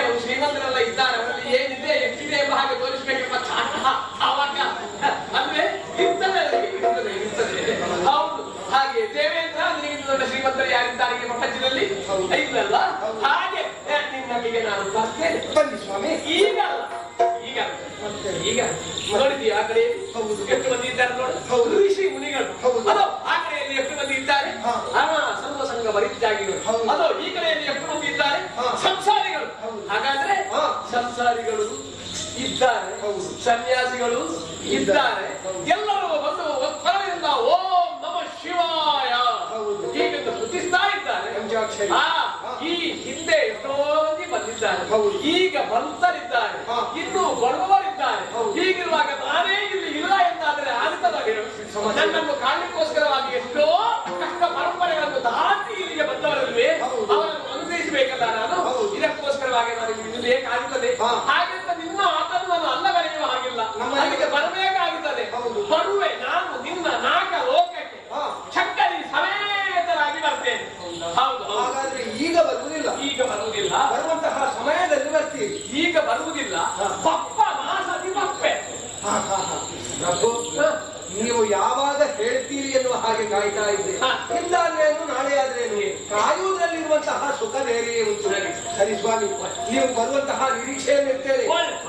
ಅವರು ಶ್ರೀಮಂತರೆಲ್ಲ ಇದ್ದಾರೆ ಅವರಲ್ಲಿ ಏನಿದೆ ಎಷ್ಟಿದೆ ಎಂಬ ಹಾಗೆ ತೋರಿಸ್ಬೇಕೆಂಬ ಚಾಟ ಅವಾಗ ಅಂದ್ರೆ ಇರ್ತದೆ ಅದಕ್ಕೆ, ಇರ್ತದೆ ಇರ್ತದೆ ಹೌದು ಹಾಗೆ ದೇವೇಂದ್ರ ನಿನಗಿಂತ ದೊಡ್ಡ ಶ್ರೀಮಂತರು ಯಾರಿದ್ದಾರೆ ಈ ಪ್ರಪಂಚದಲ್ಲಿ ಇಲ್ಲಲ್ಲ ಹಾಗೆ ಏ, ನಿನ್ನಲ್ಲಿಗೆ ನಾನು ಬರ್ತೇನೆ ಬನ್ನಿ ಸ್ವಾಮಿ ಈಗ ಅಲ್ಲ, ಈಗ ಅಲ್ಲ. ಈಗ ನೋಡಿದ್ಯಾ ಆ ಕಡೆ ಎಷ್ಟು ಮಂದಿ ಇದ್ದಾರೆ ನೋಡು ಋಷಿ ಮುನಿಗಳು ಹೌದು. ಅದೋ ಆ ಕಡೆಯಲ್ಲಿ ಎಷ್ಟು ಮಂದಿ ಇದ್ದಾರೆ ಹಾ. ಹಣ ಸರ್ವಸಂಗ ಪರಿತ್ಯಾಗಿಗಳು ಹೌದು. ಅದೋ ಈ ಕಡೆಯಲ್ಲಿ ಎಷ್ಟು ಮಂದಿ ಇದ್ದಾರೆ ಹಾ. ಸಂಸಾರಿಗಳು ಹೌದು. ಹಾಗಾದ್ರೆ ಹಾ. ಸಂಸಾರಿಗಳು ಇದ್ದಾರೆ ಹೌದು. ಸನ್ಯಾಸಿಗಳು ಇದ್ದಾರೆ ಹೌದು. ಎಲ್ಲರೂ ಬಂದು ಪರದಿಂದ ಓಂ ನಮ ಶಿವಾಯ ಹೌದು. ಹೀಗೆಂದು ಸ್ತುತಿಸ್ತಾ ಇದ್ದಾರೆ ಪಂಚಾಕ್ಷರಿ. ಆ, ಹಾ. ಈ ಹಿಂದೆ ಎಷ್ಟೋ ಮಂದಿ ಬಂದಿದ್ದಾರೆ ಹೌದು. ಈಗ ಭಕ್ತರಿದ್ದಾರೆ ಹಾ. ಇನ್ನು ಬಡವರಿದ್ದಾರೆ ಹೌದು. ಹೀಗಿರುವಾಗ ನಾನೇ ಇಲ್ಲಿ ಇಲ್ಲ ಎಂದಾದರೆ ಆಗುತ್ತದ ಹೇಳು ಸಮಾಜ. ನನ್ನನ್ನು ಕಾಣಲಿಕ್ಕೋಸ್ಕರವಾಗಿ ಎಷ್ಟೋ ಕಷ್ಟ ಪರಂಪರೆಗಳನ್ನು ದಾಟಿ ಇಲ್ಲಿಗೆ ಬಂದವರಲ್ವೇ ಹೌದು. ಅವರನ್ನು ಅನುಸರಿಸಬೇಕಲ್ಲ ನಾನು ಹೌದು. ಇದಕ್ಕೋಸ್ಕರವಾಗಿ ನಾನು ಇಲ್ಲಿ ಬೇಕಾಗುತ್ತದೆ ಹಾ. ಹಾಗೆಂತ ನಿನ್ನ ಆತನು ನಾನು ಅಲ್ಲಗಳೆಯುವ ಹಾಗಿಲ್ಲ ನಮ್ಮ- ಅಲ್ಲಿಗೆ ಬರಬೇಕಾಗುತ್ತದೆ ಹೌದು. ಬರುವೆ ನಾನು ನಿನ್ನ ನಾಕ ಲೋಕಕ್ಕೆ ಹಾ. ಚಕ್ಕಲಿ ಸಮೇತರಾಗಿ ಬರ್ತೇನೆ ಹೌದು ಹೌದು ಹಾಗಾದ್ರೆ ಈಗ ಬರುವುದಿಲ್ಲ ಈಗ ಬರುವುದಿಲ್ಲ ಬರುವಂತಹ ಸಮಯದಲ್ಲಿ ಬರ್ತೀರಿ ಈಗ ಬರುವುದಿಲ್ಲ ಹಾ. ಪಪ್ಪ ಮಾಸತಿ ಪಪ್ಪೆ ಹಾ, ಹಾ, ಹಾ. ಪ್ರಭು, ನೀವು ಯಾವಾಗ ಹೇಳ್ತೀರಿ ಎನ್ನುವ ಹಾಗೆ ಕಾಯ್ತಾ ಇದ್ದೆ ಹಾ. ಇಂದಾದ್ರೇನು ನಾಳೆ ಆದ್ರೇನು ಕಾಯುವುದರಲ್ಲಿರುವಂತಹ ಸುಖ ಬೇರೆಯೇ ಉಂಟು ಸರಿ. ಸರಿ ಸ್ವಾಮಿ ನೀವು ಬರುವಂತಹ ನಿರೀಕ್ಷೆಯಲ್ಲಿರ್ತೇನೆ ಒಳ್ಳೆ.